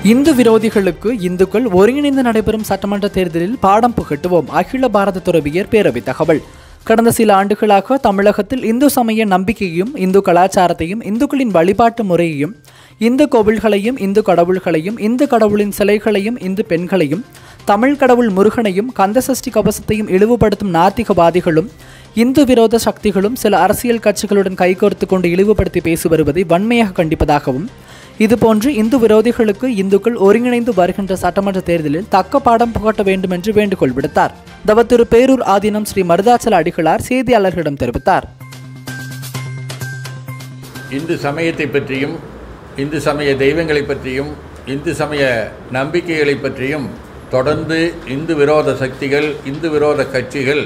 இந்து விரோதிகளுக்கு இந்துக்கள் ஒருங்கிணைந்து நடைபெறும் சட்டமன்ற தேர்தலில் பாடம் புகட்டுவோம் அகில பாரத துறவியர் பேரவை தகவல் கடந்த சில ஆண்டுகளாக தமிழகத்தில் இந்து சமய நம்பிக்கையும் இந்து கலாச்சாரத்தையும் இந்துக்களின் வழிபாட்டு முறையையும் இந்து கோவில்களையும் இந்து கடவுள்களையும் இந்து கடவுளின் சிலைகளையும் இந்து பெண்களையும் தமிழ் கடவுள் முருகனையும் கந்தசஷ்டி கவசத்தையும் இழிவுபடுத்தும் நாத்திகவாதிகளும் இந்து விரோத சக்திகளும் சில அரசியல் கட்சிகளுடன் கைகோர்த்து கொண்டு இழிவுபடுத்தி பேசி வருவதை வன்மையாக கண்டிப்பதாகவும் இதுபோன்று இந்து விரோதிகளுக்கு இந்துக்கள் ஒருங்கிணைந்து வருகின்ற சட்டமன்ற தேர்தலில் தக்க பாடம் புகட்ட வேண்டும் என்று வேண்டுகோள் விடுத்தார் தவ திரு பேரூர் ஆதீனம் ஸ்ரீ மருதாச்சல அடிகளார் செய்தியாளர்களிடம் தெரிவித்தார் இந்து சமயத்தை பற்றியும் இந்து சமய தெய்வங்களை பற்றியும் இந்து சமய நம்பிக்கைகளை பற்றியும் தொடர்ந்து இந்து விரோத சக்திகள் இந்து விரோத கட்சிகள்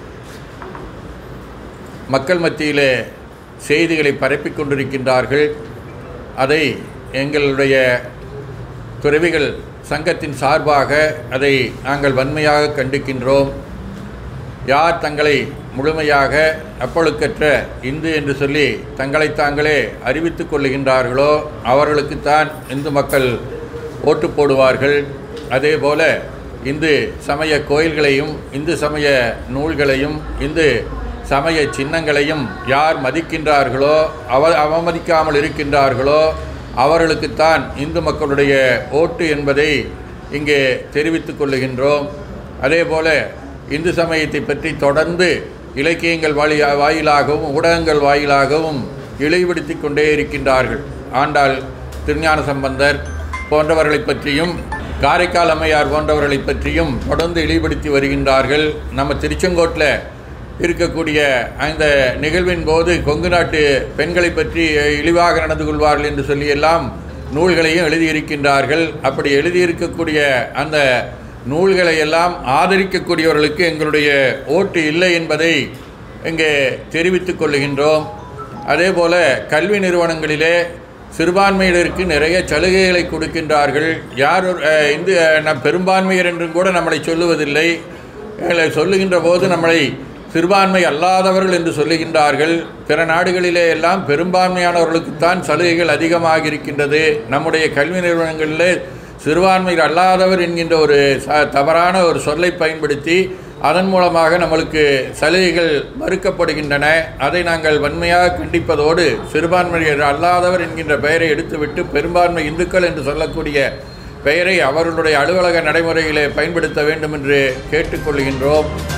மக்கள் மத்தியிலே செய்திகளை பரப்பிக் கொண்டிருக்கின்றார்கள் அதை எங்களுடைய துறவிகள் சங்கத்தின் சார்பாக அதை நாங்கள் வன்மையாக கண்டிக்கின்றோம் யார் தங்களை முழுமையாக அப்பொழுக்கற்ற இந்து என்று சொல்லி தங்களை தாங்களே அறிவித்துக் கொள்ளுகின்றார்களோ அவர்களுக்குத்தான் இந்து மக்கள் ஓட்டு போடுவார்கள் அதே போல இந்து சமய கோயில்களையும் இந்து சமய நூல்களையும் இந்து சமய சின்னங்களையும் யார் மதிக்கின்றார்களோ அவ அவமதிக்காமல் இருக்கின்றார்களோ அவர்களுக்குத்தான் இந்து மக்களுடைய ஓட்டு என்பதை இங்கே தெரிவித்துக் கொள்ளுகின்றோம் அதே போல இந்து சமயத்தை பற்றி தொடர்ந்து இலக்கியங்கள் வாலி வாயிலாகவும் ஊடகங்கள் வாயிலாகவும் இழிவுபடுத்தி கொண்டே இருக்கின்றார்கள் ஆண்டாள் திருஞான சம்பந்தர் போன்றவர்களை பற்றியும் காரைக்கால் அம்மையார் போன்றவர்களை பற்றியும் தொடர்ந்து இழிவுபடுத்தி வருகின்றார்கள் நம்ம திருச்செங்கோட்டில் இருக்கக்கூடிய அந்த நிகழ்வின் போது கொங்கு நாட்டு பெண்களை பற்றி இழிவாக நடந்து கொள்வார்கள் என்று சொல்லியெல்லாம் நூல்களையும் எழுதியிருக்கின்றார்கள் அப்படி எழுதியிருக்கக்கூடிய அந்த நூல்களை எல்லாம் ஆதரிக்கக்கூடியவர்களுக்கு எங்களுடைய ஓட்டு இல்லை என்பதை இங்கே தெரிவித்துக் கொள்ளுகின்றோம் அதே போல கல்வி நிறுவனங்களிலே சிறுபான்மையினருக்கு நிறைய சலுகைகளை கொடுக்கின்றார்கள் யார் ஒரு- அஹ், இந்து அஹ், நம் பெரும்பான்மையர் என்றும் கூட நம்மளை சொல்லுவதில்லை எங்களை சொல்லுகின்ற போது நம்மளை சிறுபான்மை அல்லாதவர்கள் என்று சொல்லுகின்றார்கள் பிற நாடுகளிலே எல்லாம் பெரும்பான்மையானவர்களுக்குத்தான் சலுகைகள் அதிகமாக இருக்கின்றது நம்முடைய கல்வி நிறுவனங்களிலே சிறுபான்மையர் அல்லாதவர் என்கின்ற ஒரு ச தவறான ஒரு சொல்லை பயன்படுத்தி அதன் மூலமாக நம்மளுக்கு சலுகைகள் மறுக்கப்படுகின்றன அதை நாங்கள் வன்மையாக கண்டிப்பதோடு சிறுபான்மையர் அல்லாதவர் என்கின்ற பெயரை எடுத்துவிட்டு பெரும்பான்மை இந்துக்கள் என்று சொல்லக்கூடிய பெயரை அவர்களுடைய அலுவலக நடைமுறையிலே பயன்படுத்த வேண்டும் என்று கேட்டுக்கொள்கின்றோம்